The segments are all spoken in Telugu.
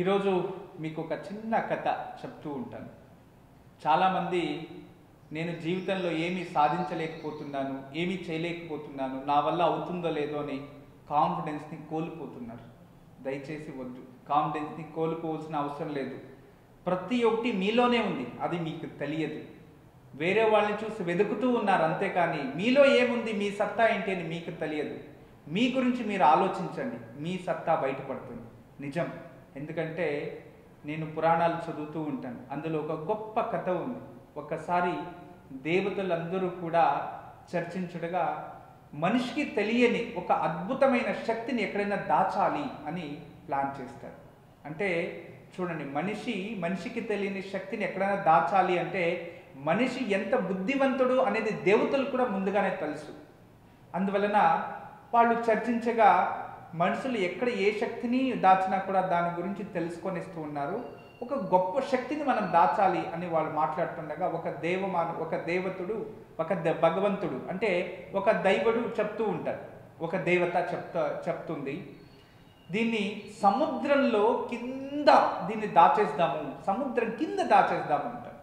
ఈరోజు మీకు ఒక చిన్న కథ చెప్తూ ఉంటాను చాలామంది నేను జీవితంలో ఏమీ సాధించలేకపోతున్నాను ఏమీ చేయలేకపోతున్నాను నా వల్ల అవుతుందో లేదో అని కాన్ఫిడెన్స్ని కోల్పోతున్నారు దయచేసి వద్దు కాన్ఫిడెన్స్ని కోల్పోవాల్సిన అవసరం లేదు ప్రతి ఒక్కటి మీలోనే ఉంది అది మీకు తెలియదు వేరే వాళ్ళని చూసి వెతుకుతూ ఉన్నారు అంతేకాని మీలో ఏముంది మీ సత్తా ఏంటి అని మీకు తెలియదు మీ గురించి మీరు ఆలోచించండి మీ సత్తా బయటపడుతుంది నిజం ఎందుకంటే నేను పురాణాలు చదువుతూ ఉంటాను అందులో ఒక గొప్ప కథ ఉంది ఒకసారి దేవతలందరూ కూడా చర్చించుడగా మనిషికి తెలియని ఒక అద్భుతమైన శక్తిని ఎక్కడైనా దాచాలి అని ప్లాన్ చేస్తారు అంటే చూడండి మనిషి మనిషికి తెలియని శక్తిని ఎక్కడైనా దాచాలి అంటే మనిషి ఎంత బుద్ధివంతుడు అనేది దేవతలు కూడా ముందుగానే తెలుసు అందువలన వాళ్ళు చర్చించగా మనుషులు ఎక్కడ ఏ శక్తిని దాచినా కూడా దాని గురించి తెలుసుకొనిస్తూ ఉన్నారు ఒక గొప్ప శక్తిని మనం దాచాలి అని వాళ్ళు మాట్లాడుతుండగా ఒక దేవమాను ఒక దేవతుడు ఒక ద- భగవంతుడు అంటే ఒక దైవడు చెప్తూ ఉంటారు ఒక దేవత చెప్తా చెప్తుంది దీన్ని సముద్రంలో కింద దీన్ని దాచేద్దాము సముద్రం కింద దాచేద్దాము అంటారు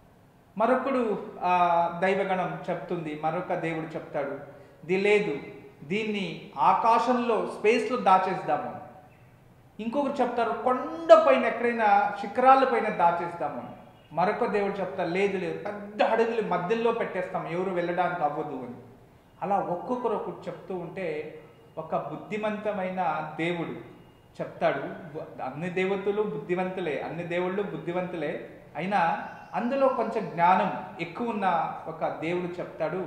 మరొకడు ఆ దైవగణం చెప్తుంది మరొక దేవుడు చెప్తాడు ఇది లేదు దీన్ని ఆకాశంలో స్పేస్లో దాచేద్దాము ఇంకొకరు చెప్తారు కొండ పైన ఎక్కడైనా శిఖరాల పైన దాచేస్తాము మరొక దేవుడు చెప్తారు లేదు లేదు పెద్ద అడవులు మధ్యలో పెట్టేస్తాం ఎవరు వెళ్ళడానికి అవ్వదు అని అలా ఒక్కొక్కరు ఒకటి చెప్తూ ఉంటే ఒక బుద్ధిమంతమైన దేవుడు చెప్తాడు బు- అన్ని దేవతలు బుద్ధివంతులే అన్ని దేవుళ్ళు బుద్ధివంతులే అయినా అందులో కొంచెం జ్ఞానం ఎక్కువ ఉన్న ఒక దేవుడు చెప్తాడు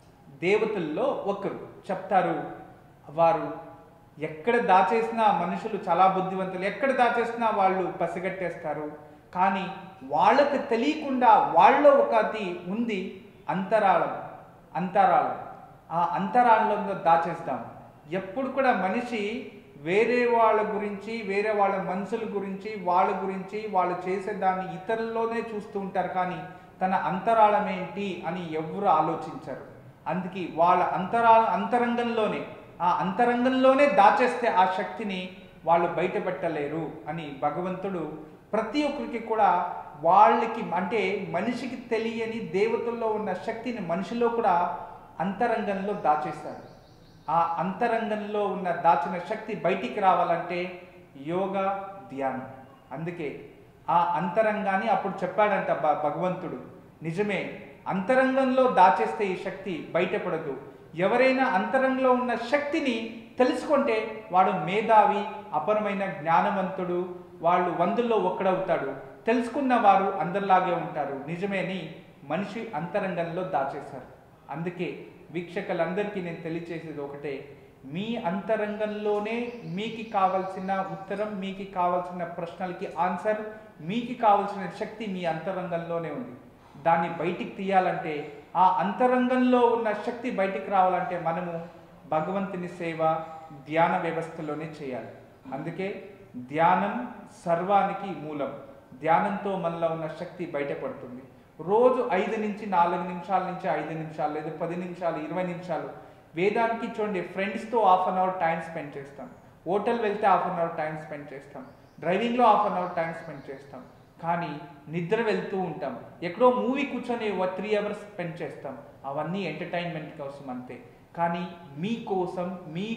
దేవతల్లో ఒకరు చెప్తారు వారు ఎక్కడ దాచేసినా మనుషులు చాలా బుద్ధివంతులు ఎక్కడ దాచేసినా వాళ్ళు పసిగట్టేస్తారు కానీ వాళ్ళకి తెలియకుండా వాళ్ళలో ఒకటి ఉంది అంతరాళం అంతరాళం ఆ అంతరాళంలో దాచేస్తాం ఎప్పుడు కూడా మనిషి వేరే వాళ్ళ గురించి వేరే వాళ్ళ మనుషుల గురించి వాళ్ళ గురించి వాళ్ళు చేసే దాన్ని ఇతరుల్లోనే చూస్తూ ఉంటారు కానీ తన అంతరాళం ఏంటి అని ఎవరు ఆలోచించరు అందుకే వాళ్ళ అంతరా అంతరంగంలోనే ఆ అంతరంగంలోనే దాచేస్తే ఆ శక్తిని వాళ్ళు బయటపెట్టలేరు అని భగవంతుడు ప్రతి ఒక్కరికి కూడా వాళ్ళకి అంటే మనిషికి తెలియని దేవతల్లో ఉన్న శక్తిని మనిషిలో కూడా అంతరంగంలో దాచేస్తాడు ఆ అంతరంగంలో ఉన్న దాచిన శక్తి బయటికి రావాలంటే యోగా ధ్యానం అందుకే ఆ అంతరంగాన్ని అప్పుడు చెప్పాడంట భ- భగవంతుడు నిజమే అంతరంగంలో దాచేస్తే ఈ శక్తి బయటపడదు ఎవరైనా అంతరంగంలో ఉన్న శక్తిని తెలుసుకుంటే వాడు మేధావి అపరమైన జ్ఞానవంతుడు వాళ్ళు వందల్లో ఒక్కడవుతాడు తెలుసుకున్న వారు అందరిలాగే ఉంటారు నిజమేని మనిషి అంతరంగంలో దాచేశారు అందుకే వీక్షకులందరికీ నేను తెలియచేసేది ఒకటే మీ అంతరంగంలోనే మీకు కావలసిన ఉత్తరం మీకు కావలసిన ప్రశ్నలకి ఆన్సర్ మీకు కావలసిన శక్తి మీ అంతరంగంలోనే ఉంది దాన్ని బయటికి తీయాలంటే ఆ అంతరంగంలో ఉన్న శక్తి బయటికి రావాలంటే మనము భగవంతుని సేవ ధ్యాన వ్యవస్థలోనే చేయాలి అందుకే ధ్యానం సర్వానికి మూలం ధ్యానంతో మనలో ఉన్న శక్తి బయటపడుతుంది రోజు ఐదు నుంచి నాలుగు నిమిషాల నుంచి ఐదు నిమిషాలు లేదా పది నిమిషాలు ఇరవై నిమిషాలు వేదానికి చూడండి ఫ్రెండ్స్తో half an hour time spend చేస్తాం హోటల్ వెళ్తే half an hour time spend చేస్తాం డ్రైవింగ్లో half an hour time spend చేస్తాం కానీ నిద్ర వెళ్తూ ఉంటాం ఎక్కడో మూవీ కూర్చొని త్రీ అవర్స్ స్పెండ్ చేస్తాం అవన్నీ ఎంటర్టైన్మెంట్ కోసం అంతే కానీ మీకోసం మీ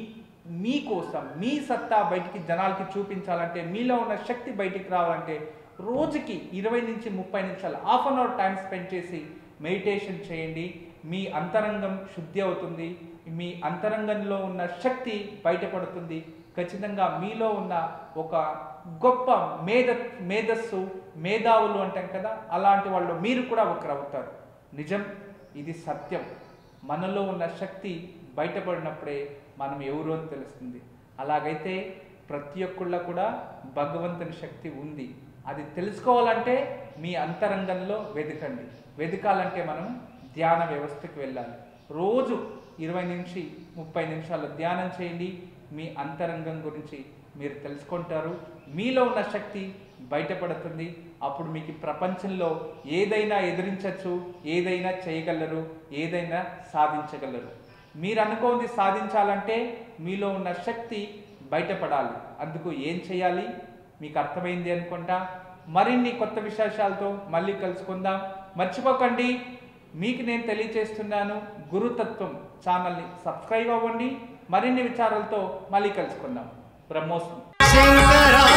మీకోసం మీ సత్తా బయటికి జనాలకి చూపించాలంటే మీలో ఉన్న శక్తి బయటికి రావాలంటే రోజుకి ఇరవై నుంచి ముప్పై నిమిషాలు half an hour time spend చేసి మెడిటేషన్ చేయండి మీ అంతరంగం శుద్ధి అవుతుంది మీ అంతరంగంలో ఉన్న శక్తి బయటపడుతుంది ఖచ్చితంగా మీలో ఉన్న ఒక గొప్ప మేధ మేధస్సు మేధావులు అంటాం కదా అలాంటి వాళ్ళు మీరు కూడా ఒకరు అవుతారు నిజం ఇది సత్యం మనలో ఉన్న శక్తి బయటపడినప్పుడే మనం ఎవరు అని తెలుస్తుంది అలాగైతే ప్రతి ఒక్కళ్ళ కూడా భగవంతుని శక్తి ఉంది అది తెలుసుకోవాలంటే మీ అంతరంగంలో వెతకండి వెతకాలంటే మనం ధ్యాన వ్యవస్థకు వెళ్ళాలి రోజు ఇరవై నుంచి ముప్పై నిమిషాలు ధ్యానం చేయండి మీ అంతరంగం గురించి మీరు తెలుసుకుంటారు మీలో ఉన్న శక్తి బయటపడుతుంది అప్పుడు మీకు ప్రపంచంలో ఏదైనా ఎదిరించవచ్చు ఏదైనా చేయగలరు ఏదైనా సాధించగలరు మీరు అనుకోంది సాధించాలంటే మీలో ఉన్న శక్తి బయటపడాలి అందుకు ఏం చేయాలి మీకు అర్థమైంది అనుకుంటా మరిన్ని కొత్త విశేషాలతో మళ్ళీ కలుసుకుందాం మర్చిపోకండి మీకు నేను తెలియజేస్తున్నాను గురుతత్వం ఛానల్ని సబ్స్క్రైబ్ అవ్వండి మరిన్ని విచారాలతో మళ్ళీ కలుసుకుందాం బ్రహ్మోస్మి శంకరా